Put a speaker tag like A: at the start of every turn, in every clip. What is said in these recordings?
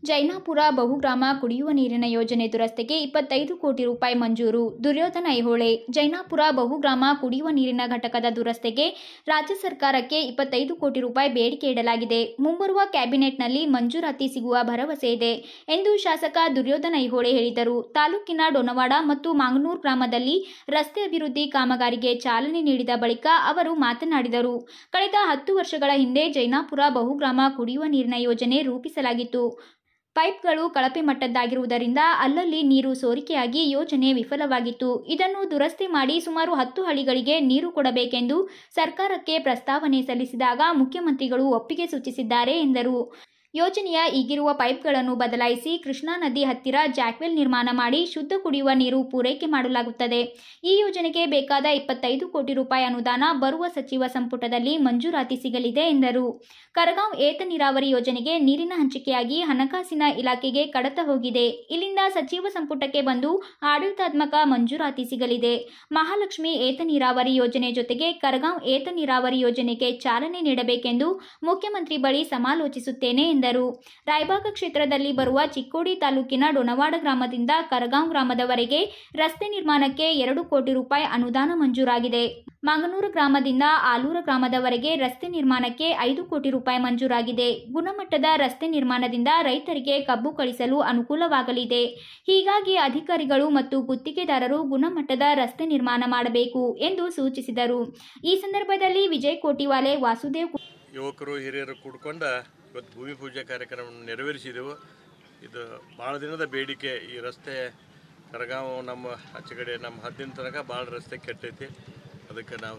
A: ಜೈನಾಪುರ ಬಹುಗ್ರಾಮ ಕುಡಿಯುವ ನೀರಿನ ಯೋಜನೆ ದುರಸ್ತಿಗೆ ಇಪ್ಪತ್ತೈದು ಕೋಟಿ ರೂಪಾಯಿ ಮಂಜೂರು ದುರ್ಯೋಧನ ಐಹೊಳೆ ಜೈನಾಪುರ ಬಹುಗ್ರಾಮ ಕುಡಿಯುವ ನೀರಿನ ಘಟಕದ ದುರಸ್ತಿಗೆ ರಾಜ್ಯ ಸರ್ಕಾರಕ್ಕೆ ಇಪ್ಪತ್ತೈದು ಕೋಟಿ ರೂಪಾಯಿ ಬೇಡಿಕೆ ಇಡಲಾಗಿದೆ ಮುಂಬರುವ ಕ್ಯಾಬಿನೆಟ್ನಲ್ಲಿ ಮಂಜೂರಾತಿ ಸಿಗುವ ಭರವಸೆ ಇದೆ ಎಂದು ಶಾಸಕ ದುರ್ಯೋಧನ ಐಹೊಳೆ ಹೇಳಿದರು ತಾಲೂಕಿನ ಡೊನವಾಡ ಮತ್ತು ಮಾಂಗನೂರ್ ಗ್ರಾಮದಲ್ಲಿ ರಸ್ತೆ ಅಭಿವೃದ್ಧಿ ಕಾಮಗಾರಿಗೆ ಚಾಲನೆ ನೀಡಿದ ಬಳಿಕ ಅವರು ಮಾತನಾಡಿದರು ಕಳೆದ ಹತ್ತು ವರ್ಷಗಳ ಹಿಂದೆ ಜೈನಾಪುರ ಬಹುಗ್ರಾಮ ಕುಡಿಯುವ ನೀರಿನ ಯೋಜನೆ ರೂಪಿಸಲಾಗಿತ್ತು ಪೈಪ್ಗಳು ಕಳಪೆ ಮಟ್ಟದ್ದಾಗಿರುವುದರಿಂದ ಅಲ್ಲಲ್ಲಿ ನೀರು ಸೋರಿಕೆಯಾಗಿ ಯೋಜನೆ ವಿಫಲವಾಗಿತ್ತು ಇದನ್ನು ದುರಸ್ತಿ ಮಾಡಿ ಸುಮಾರು ಹತ್ತು ಹಳ್ಳಿಗಳಿಗೆ ನೀರು ಕೊಡಬೇಕೆಂದು ಸರ್ಕಾರಕ್ಕೆ ಪ್ರಸ್ತಾವನೆ ಸಲ್ಲಿಸಿದಾಗ ಮುಖ್ಯಮಂತ್ರಿಗಳು ಒಪ್ಪಿಗೆ ಸೂಚಿಸಿದ್ದಾರೆ ಎಂದರು ಯೋಜನೆಯ ಈಗಿರುವ ಪೈಪ್ಗಳನ್ನು ಬದಲಾಯಿಸಿ ಕೃಷ್ಣಾ ನದಿ ಹತ್ತಿರ ಜಾಕ್ವೆಲ್ ನಿರ್ಮಾಣ ಮಾಡಿ ಶುದ್ಧ ಕುಡಿಯುವ ನೀರು ಪೂರೈಕೆ ಮಾಡಲಾಗುತ್ತದೆ ಈ ಯೋಜನೆಗೆ ಬೇಕಾದ ಇಪ್ಪತ್ತೈದು ಕೋಟಿ ರೂಪಾಯಿ ಅನುದಾನ ಬರುವ ಸಚಿವ ಸಂಪುಟದಲ್ಲಿ ಮಂಜೂರಾತಿ ಸಿಗಲಿದೆ ಎಂದರು ಕರಗಾಂವ್ ಏತ ನೀರಾವರಿ ಯೋಜನೆಗೆ ನೀರಿನ ಹಂಚಿಕೆಯಾಗಿ ಹಣಕಾಸಿನ ಇಲಾಖೆಗೆ ಕಡತ ಹೋಗಿದೆ ಇಲ್ಲಿಂದ ಸಚಿವ ಸಂಪುಟಕ್ಕೆ ಬಂದು ಆಡಳಿತಾತ್ಮಕ ಮಂಜೂರಾತಿ ಸಿಗಲಿದೆ ಮಹಾಲಕ್ಷ್ಮಿ ಏತ ನೀರಾವರಿ ಯೋಜನೆ ಜೊತೆಗೆ ಕರಗಾಂವ್ ಏತ ನೀರಾವರಿ ಯೋಜನೆಗೆ ಚಾಲನೆ ನೀಡಬೇಕೆಂದು ಮುಖ್ಯಮಂತ್ರಿ ಬಳಿ ಸಮಾಲೋಚಿಸುತ್ತೇನೆ ಎಂದರು ರಾಯಬಾಗ ಕ್ಷೇತ್ರದಲ್ಲಿ ಬರುವ ಚಿಕ್ಕೋಡಿ ತಾಲೂಕಿನ ಡೊನವಾಡ ಗ್ರಾಮದಿಂದ ಕರಗಾಂವ್ ಗ್ರಾಮದವರೆಗೆ ರಸ್ತೆ ನಿರ್ಮಾಣಕ್ಕೆ ಎರಡು ಕೋಟಿ ರೂಪಾಯಿ ಅನುದಾನ ಮಂಜೂರಾಗಿದೆ ಮಾಂಗನೂರು ಗ್ರಾಮದಿಂದ ಆಲೂರ ಗ್ರಾಮದವರೆಗೆ ರಸ್ತೆ ನಿರ್ಮಾಣಕ್ಕೆ ಐದು ಕೋಟಿ ರೂಪಾಯಿ ಮಂಜೂರಾಗಿದೆ ಗುಣಮಟ್ಟದ ರಸ್ತೆ ನಿರ್ಮಾಣದಿಂದ ರೈತರಿಗೆ ಕಬ್ಬು ಕಳಿಸಲು ಅನುಕೂಲವಾಗಲಿದೆ ಹೀಗಾಗಿ ಅಧಿಕಾರಿಗಳು ಮತ್ತು ಗುತ್ತಿಗೆದಾರರು ಗುಣಮಟ್ಟದ ರಸ್ತೆ ನಿರ್ಮಾಣ ಮಾಡಬೇಕು ಎಂದು ಸೂಚಿಸಿದರು ಈ ಸಂದರ್ಭದಲ್ಲಿ ವಿಜಯ್ ಕೋಟಿವಾಲೆ ವಾಸುದೇವ್
B: ಯುವಕರು ಹಿರಿಯರು ಕೂಡ್ಕೊಂಡ ಇವತ್ತು ಭೂಮಿ ಪೂಜೆ ಕಾರ್ಯಕ್ರಮವನ್ನು ನೆರವೇರಿಸಿದೆವು ಇದು ಭಾಳ ದಿನದ ಬೇಡಿಕೆ ಈ ರಸ್ತೆ ಕರಗಾಂವ್ ನಮ್ಮ ಆಚೆ ಕಡೆ ನಮ್ಮ ಹದ್ದಿನ ತನಕ ಭಾಳ ರಸ್ತೆ ಕೆಟ್ಟೈತಿ ಅದಕ್ಕೆ ನಾವು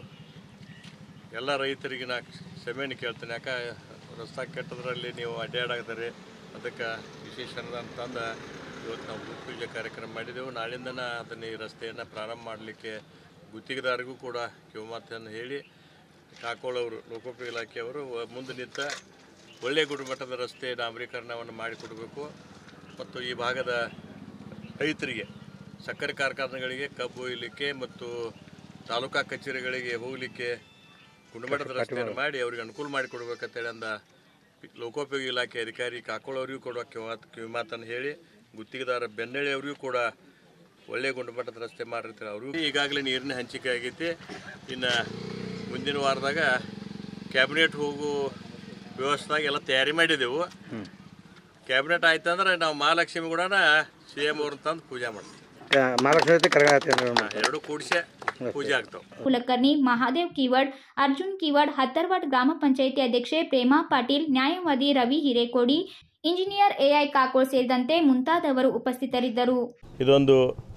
B: ಎಲ್ಲ ರೈತರಿಗೆ ನಾ ಕ್ಷಮೆಯನ್ನು ಕೇಳ್ತೇನೆ ಯಾಕೆ ರಸ್ತೆ ಕೆಟ್ಟದ್ರಲ್ಲಿ ನೀವು ಅಡ್ಡಾಡಾಗ್ತಾರೆ ಅದಕ್ಕೆ ವಿಶೇಷ ಅನುದಾನ ತಂದು ಇವತ್ತು ನಾವು ಭೂಮಿ ಪೂಜೆ ಕಾರ್ಯಕ್ರಮ ಮಾಡಿದೆವು ನಾಳಿಂದನ ಅದನ್ನು ಈ ರಸ್ತೆಯನ್ನು ಪ್ರಾರಂಭ ಮಾಡಲಿಕ್ಕೆ ಗುತ್ತಿಗೆದಾರಿಗೂ ಕೂಡ ಕಿವಮಾತನ್ನು ಹೇಳಿ ಕಾಕೋಳವರು ಲೋಕೋಪಯೋಗಿ ಇಲಾಖೆಯವರು ವ- ಮುಂದೆ ನಿಂತ ಒಳ್ಳೆಯ ಗುಣಮಟ್ಟದ ರಸ್ತೆ ಡಾಂಬರೀಕರಣವನ್ನು ಮಾಡಿಕೊಡಬೇಕು ಮತ್ತು ಈ ಭಾಗದ ರೈತರಿಗೆ ಸಕ್ಕರೆ ಕಾರ್ಖಾನೆಗಳಿಗೆ ಕಬ್ಬು ಒಯ್ಯಲಿಕ್ಕೆ ಮತ್ತು ತಾಲೂಕಾ ಕಚೇರಿಗಳಿಗೆ ಹೋಗಲಿಕ್ಕೆ ಗುಣಮಟ್ಟದ ರಸ್ತೆಯನ್ನು ಮಾಡಿ ಅವ್ರಿಗೆ ಅನುಕೂಲ ಮಾಡಿಕೊಡ್ಬೇಕಂತೇಳಿ ಅಂದ ಲೋಕೋಪಯೋಗಿ ಇಲಾಖೆ ಅಧಿಕಾರಿ ಕಾಕೋಳವರಿಗೂ ಕೊಡುವ ಕಿವಿಮಾತು ಕಿವಿಮಾತನ್ನು ಹೇಳಿ ಗುತ್ತಿಗೆದಾರ ಬೆನ್ನಳ್ಳಿ ಅವರಿಗೂ ಕೂಡ ಒಳ್ಳೆಯ ಗುಣಮಟ್ಟದ ರಸ್ತೆ ಮಾಡಿರ್ತಾರೆ ಅವರು ಈಗಾಗಲೇ ನೀರಿನ ಹಂಚಿಕೆ ಆಗೈತಿ ಇನ್ನು ಮುಂದಿನ ವಾರದಾಗ ಕ್ಯಾಬಿನೆಟ್ ಹೋಗೋ ವ್ಯವಸ್ಥೆದಾಗ ಎಲ್ಲ ತಯಾರಿ ಮಾಡಿದೆವು ಕ್ಯಾಬಿನೆಟ್ ಆಯ್ತಂದ್ರೆ ನಾವು ಮಹಾಲಕ್ಷ್ಮಿ ಕೂಡ ಸಿ ಎಮ್ ಅವ್ರನ್ನ ತಂದು ಪೂಜೆ ಮಾಡ್ತೀವಿ
C: ಮಹಾಲಕ್ಷ್ಮಿ ಜೊತೆ ಕರಗ ಆಯ್ತು
B: ಎರಡು ಕೂಡಿಸೆ ಪೂಜೆ ಆಗ್ತಾವೆ
A: ಕುಲಕರ್ಣಿ ಮಹಾದೇವ್ ಕೀವಡ್ ಅರ್ಜುನ್ ಕೀವಡ್ ಹತ್ತರ್ವಾಡ್ ಗ್ರಾಮ ಪಂಚಾಯಿತಿ ಅಧ್ಯಕ್ಷೆ ಪ್ರೇಮಾ ಪಾಟೀಲ್ ನ್ಯಾಯವಾದಿ ರವಿ ಹಿರೇಕೋಡಿ ಇಂಜಿನಿಯರ್ ಎಐ ಕಾಕೋಳ್ ಸೇರಿದಂತೆ ಮುಂತಾದವರು ಉಪಸ್ಥಿತರಿದ್ದರು
B: ಇದೊಂದು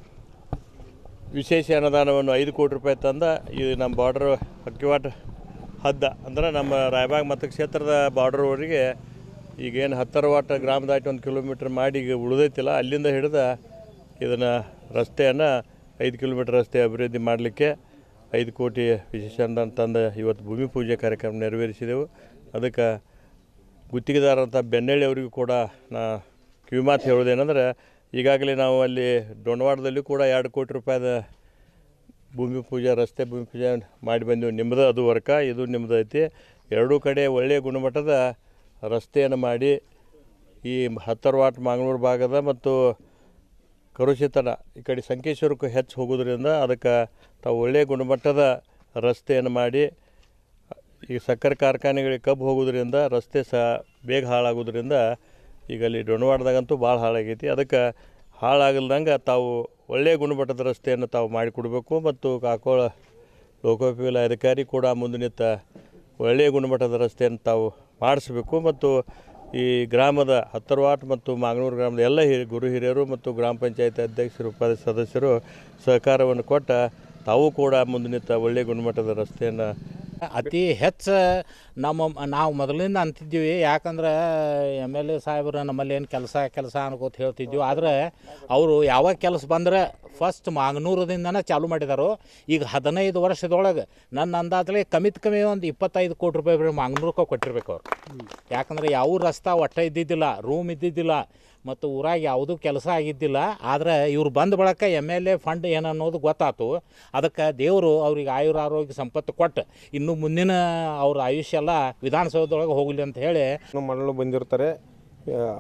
B: ವಿಶೇಷ ಅನುದಾನವನ್ನು ಐದು ಕೋಟಿ ರೂಪಾಯಿ ತಂದ ಇದು ನಮ್ಮ ಬಾರ್ಡರ್ ಹಕ್ಕಿವಾಟ ಹದ್ದ ಅಂದ್ರೆ ನಮ್ಮ ರಾಯಬಾಗ್ ಮತಕ್ಷೇತ್ರದ ಬಾರ್ಡರ್ವರೆಗೆ ಈಗೇನು ಹತ್ತರ ವಾಟ ಗ್ರಾಮ ದಾಟಿ ಒಂದು ಕಿಲೋಮೀಟ್ರ್ ಮಾಡಿ ಈಗ ಉಳಿದೈತಿಲ್ಲ ಅಲ್ಲಿಂದ ಹಿಡಿದ ಇದನ್ನು ರಸ್ತೆಯನ್ನು ಐದು ಕಿಲೋಮೀಟ್ರ್ ರಸ್ತೆ ಅಭಿವೃದ್ಧಿ ಮಾಡಲಿಕ್ಕೆ ಐದು ಕೋಟಿ ವಿಶೇಷ ಅನುದಾನ ತಂದ ಇವತ್ತು ಭೂಮಿ ಪೂಜೆ ಕಾರ್ಯಕ್ರಮ ನೆರವೇರಿಸಿದೆವು ಅದಕ್ಕೆ ಗುತ್ತಿಗೆದಾರಂಥ ಬೆನ್ನಳ್ಳಿ ಅವರಿಗೂ ಕೂಡ ನಾ ಕಿವಿಮಾತು ಹೇಳೋದೇನೆಂದ್ರೆ ಈಗಾಗಲೇ ನಾವು ಅಲ್ಲಿ ಡೊಣವಾಡದಲ್ಲಿ ಕೂಡ ಎರಡು ಕೋಟಿ ರೂಪಾಯಿದ ಭೂಮಿ ಪೂಜೆ ರಸ್ತೆ ಭೂಮಿ ಪೂಜೆ ಮಾಡಿ ಬಂದೆವು ನಿಮ್ಮದು ಅದು ವರ್ಕ ಇದು ನಿಮ್ಮದು ಐತಿ ಎರಡೂ ಕಡೆ ಒಳ್ಳೆಯ ಗುಣಮಟ್ಟದ ರಸ್ತೆಯನ್ನು ಮಾಡಿ ಈ ಹತ್ತರ ವಾಟ್ ಮಂಗಳೂರು ಭಾಗದ ಮತ್ತು ಕರುಷಿತನ ಈ ಕಡೆ ಸಂಕೇಶ್ವರಕ್ಕೂ ಹೆಚ್ಚು ಹೋಗೋದ್ರಿಂದ ಅದಕ್ಕೆ ತಾವು ಒಳ್ಳೆಯ ಗುಣಮಟ್ಟದ ರಸ್ತೆಯನ್ನು ಮಾಡಿ ಈ ಸಕ್ಕರೆ ಕಾರ್ಖಾನೆಗಳಿಗೆ ಕಬ್ಬು ಹೋಗೋದ್ರಿಂದ ರಸ್ತೆ ಸಹ ಬೇಗ ಹಾಳಾಗೋದ್ರಿಂದ ಈಗ ಅಲ್ಲಿ ಡೊಣವಾಡ್ದಾಗಂತೂ ಭಾಳ ಹಾಳಾಗೈತಿ ಅದಕ್ಕೆ ಹಾಳಾಗಲ್ದಂಗೆ ತಾವು ಒಳ್ಳೆಯ ಗುಣಮಟ್ಟದ ರಸ್ತೆಯನ್ನು ತಾವು ಮಾಡಿಕೊಡ್ಬೇಕು ಮತ್ತು ಕಾಕೋಳ ಲೋಕೋಪಯೋಗಿ ಅಧಿಕಾರಿ ಕೂಡ ಮುಂದೆ ನಿಂತ ಒಳ್ಳೆಯ ಗುಣಮಟ್ಟದ ರಸ್ತೆಯನ್ನು ತಾವು ಮಾಡಿಸ್ಬೇಕು ಮತ್ತು ಈ ಗ್ರಾಮದ ಹತ್ತರವಾಟ್ ಮತ್ತು ಮಾಗನೂರು ಗ್ರಾಮದ ಎಲ್ಲ ಹಿರಿ ಗುರು ಹಿರಿಯರು ಮತ್ತು ಗ್ರಾಮ ಪಂಚಾಯತ್ ಅಧ್ಯಕ್ಷರು ಉಪಾಧ್ಯಕ್ಷ ಸದಸ್ಯರು ಸಹಕಾರವನ್ನು ಕೊಟ್ಟ ತಾವು ಕೂಡ ಮುಂದೆ ನಿಂತ ಒಳ್ಳೆಯ ಗುಣಮಟ್ಟದ ರಸ್ತೆಯನ್ನು
D: ಅತಿ ಹೆಚ್ಚು ನಮ್ಮ ನಾವು ಮೊದಲಿಂದ ಅಂತಿದ್ದೀವಿ ಯಾಕಂದ್ರೆ ಎಮ್ ಎಲ್ ಎ ಸಾಹೇಬ್ರು ನಮ್ಮಲ್ಲಿ ಏನು ಕೆಲಸ ಕೆಲಸ ಅನ್ಕೋತ ಹೇಳ್ತಿದ್ವಿ ಆದರೆ ಅವರು ಯಾವಾಗ ಕೆಲಸ ಬಂದ್ರೆ ಫಸ್ಟ್ ಮಾಗನೂರದಿಂದನೇ ಚಾಲು ಮಾಡಿದಾರು ಈಗ ಹದಿನೈದು ವರ್ಷದೊಳಗೆ ನನ್ನ ಅಂದಾಜಲ್ಲಿ ಕಮಿತ್ ಕಮ್ಮಿ ಒಂದು ಇಪ್ಪತ್ತೈದು ಕೋಟಿ ರೂಪಾಯಿ ಬರೀ ಮಾಗನೂರಕ್ಕೆ ಕೊಟ್ಟಿರ್ಬೇಕು ಅವ್ರು ಯಾಕಂದ್ರೆ ಯಾವ ರಸ್ತೆ ಒಟ್ಟ ಇದ್ದಿದ್ದಿಲ್ಲ ರೂಮ್ ಇದ್ದಿದ್ದಿಲ್ಲ ಮತ್ತು ಊರಾಗ ಯಾವುದೂ ಕೆಲಸ ಆಗಿದ್ದಿಲ್ಲ ಆದರೆ ಇವ್ರು ಬಂದ ಬಳಕ ಎಮ್ ಎಲ್ ಎ ಫಂಡ್ ಏನು ಅನ್ನೋದು ಗೊತ್ತಾತು ಅದಕ್ಕೆ ದೇವರು ಅವ್ರಿಗೆ ಆಯುರ ಆರೋಗ್ಯ ಸಂಪತ್ತು ಕೊಟ್ಟು ಇನ್ನು ಮುಂದಿನ ಅವ್ರ ಆಯುಷ್ಯ ಎಲ್ಲ ವಿಧಾನಸೌಧದೊಳಗೆ ಹೋಗಲಿ ಅಂತ ಹೇಳಿ
C: ಮಾಡಲು ಬಂದಿರ್ತಾರೆ ಆ,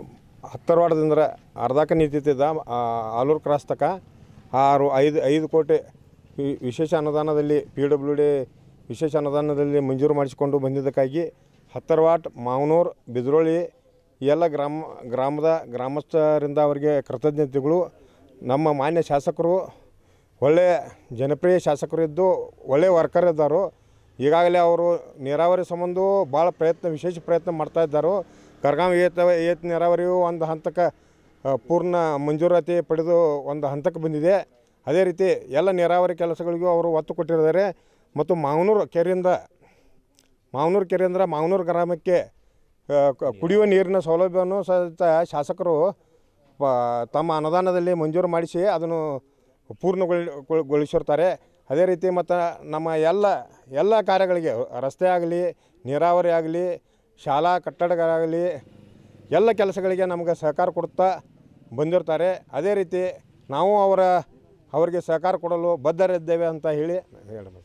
E: ಹತ್ತರ ವಾರದಿಂದ ಅರ್ಧಕ್ಕೆ ನಿಂತಿದ್ದ ಆಲೂರು ಕ್ರಾಸ್ ತಕ ಆರು ಐದು ಐದು ಕೋಟಿ ವಿ- ವಿಶೇಷ ಅನುದಾನದಲ್ಲಿ ಪಿ ಡಬ್ಲ್ಯೂ ಡಿ ವಿಶೇಷ ಅನುದಾನದಲ್ಲಿ ಮಂಜೂರು ಮಾಡಿಸಿಕೊಂಡು ಬಂದಿದ್ದಕ್ಕಾಗಿ ಹತ್ತರ ವಾಟ್ ಮಾವನೂರು ಬಿದ್ರೋಳಿ ಈ ಎಲ್ಲ ಗ್ರಾಮ ಗ್ರಾಮದ ಗ್ರಾಮಸ್ಥರಿಂದ ಅವರಿಗೆ ಕೃತಜ್ಞತೆಗಳು ನಮ್ಮ ಮಾನ್ಯ ಶಾಸಕರು ಒಳ್ಳೆಯ ಜನಪ್ರಿಯ ಶಾಸಕರು ಇದ್ದು ಒಳ್ಳೆಯ ವರ್ಕರ್ ಇದ್ದರು ಈಗಾಗಲೇ ಅವರು ನೀರಾವರಿ ಸಂಬಂಧ ಭಾಳ ಪ್ರಯತ್ನ ವಿಶೇಷ ಪ್ರಯತ್ನ ಮಾಡ್ತಾ ಇದ್ದಾರೆ ಕರ್ಗಾಂವ್ ಏತ ಏತ ನೀರಾವರಿಯು ಒಂದು ಹಂತಕ್ಕೆ ಆ, ಪೂರ್ಣ ಮಂಜೂರಾತಿ ಪಡೆದು ಒಂದು ಹಂತಕ್ಕೆ ಬಂದಿದೆ ಅದೇ ರೀತಿ ಎಲ್ಲ ನೀರಾವರಿ ಕೆಲಸಗಳಿಗೂ ಅವರು ಒತ್ತು ಕೊಟ್ಟಿದ್ದಾರೆ ಮತ್ತು ಮಾವನೂರು ಕೆರೆಯಿಂದ ಮಾವನೂರು ಕೆರೆಯಿಂದ ಮಾವನೂರು ಗ್ರಾಮಕ್ಕೆ ಆ, ಕ- ಕುಡಿಯುವ ನೀರಿನ ಸೌಲಭ್ಯವನ್ನು ಸಹಿತ ಶಾಸಕರು ಪ- ತಮ್ಮ ಅನುದಾನದಲ್ಲಿ ಮಂಜೂರು ಮಾಡಿಸಿ ಅದನ್ನು ಪೂರ್ಣಗೊಳಿ ಗೊಳ್- ಗೊಳಿಸಿರ್ತಾರೆ ಅದೇ ರೀತಿ ಮತ್ತು ನಮ್ಮ ಎಲ್ಲ ಎಲ್ಲ ಕಾರ್ಯಗಳಿಗೆ ರಸ್ತೆ ಆಗಲಿ ನೀರಾವರಿ ಆಗಲಿ ಶಾಲಾ ಕಟ್ಟಡಗಳಾಗಲಿ ಎಲ್ಲ ಕೆಲಸಗಳಿಗೆ ನಮಗೆ ಸಹಕಾರ ಕೊಡ್ತಾ ಬಂದಿರ್ತಾರೆ ಅದೇ ರೀತಿ ನಾವು ಅವರ ಅವರಿಗೆ ಸಹಕಾರ ಕೊಡಲು ಬದ್ಧರಿದ್ದೇವೆ ಅಂತ ಹೇಳಿ ಹೇಳಬಹುದು